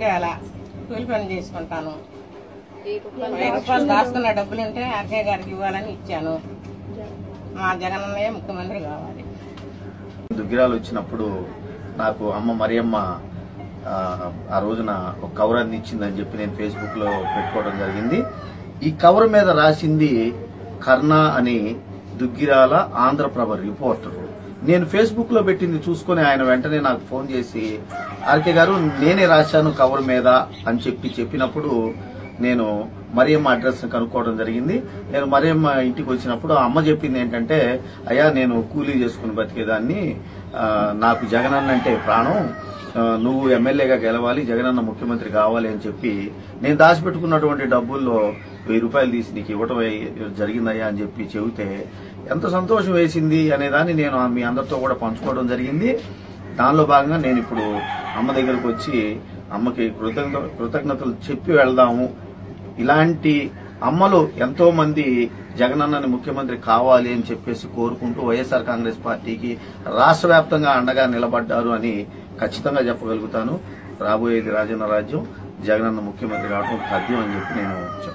దుగ్గిరాల కూలి పని చేసుకుంటాను వెయ్యి రూపాయలు దాచుకున్న డబ్బులు ఉంటే అర్జయ్ గారికి ఇవ్వాలని ఇచ్చాను మా జగనన్నయ్య ముఖ్యమంత్రి కావాలి దుగ్గిరాలు వచ్చినప్పుడు నాకు అమ్మ మరియమ్మ ఆ, ఆ రోజున ఒక కవర్ అన్ని ఇచ్చిందని చెప్పి నేను ఫేస్బుక్ లో పెట్టుకోవడం జరిగింది ఈ కవర్ మీద రాసింది కర్ణ అని దుగ్గిరాల ఆంధ్రప్రభ రిపోర్టర్ నేను ఫేస్బుక్ లో పెట్టింది చూసుకుని ఆయన వెంటనే నాకు ఫోన్ చేసి ఆర్కే గారు నేనే రాశాను కవర్ మీద అని చెప్పి చెప్పినప్పుడు నేను మరియమ్మ అడ్రస్ కనుక్కోవడం జరిగింది నేను మరియమ్మ ఇంటికి వచ్చినప్పుడు ఆ అమ్మ చెప్పింది ఏంటంటే అయ్యా నేను కూలీ చేసుకుని బతికేదాన్ని ఆ, నాకు జగనన్న అంటే ప్రాణం ఆ, నువ్వు ఎమ్మెల్యేగా గెలవాలి జగనన్న ముఖ్యమంత్రి కావాలి అని చెప్పి నేను దాచిపెట్టుకున్నటువంటి డబ్బుల్లో వెయ్యి రూపాయలు తీసి నీకు ఇవ్వటం అయ్యి- జరిగిందయ్యా అని చెప్పి చెబితే ఎంత సంతోషం వేసింది అనేదాన్ని నేను మీ అందరితో కూడా పంచుకోవడం జరిగింది దానిలో భాగంగా నేను ఇప్పుడు అమ్మ దగ్గరకు వచ్చి అమ్మకి కృతజ్ఞత కృతజ్ఞతలు చెప్పి వెళ్దాము ఇలాంటి అమ్మలు ఎంతో మంది జగనన్నని ముఖ్యమంత్రి కావాలి అని చెప్పేసి కోరుకుంటూ వైఎస్ఆర్ కాంగ్రెస్ పార్టీకి రాష్ట్ర వ్యాప్తంగా అండగా నిలబడ్డారు అని ఖచ్చితంగా చెప్పగలుగుతాను రాబోయేది రాజన్న రాజ్యం జగనన్న ముఖ్యమంత్రి కావడం తథ్యం అని చెప్పి నేను చెప్తాను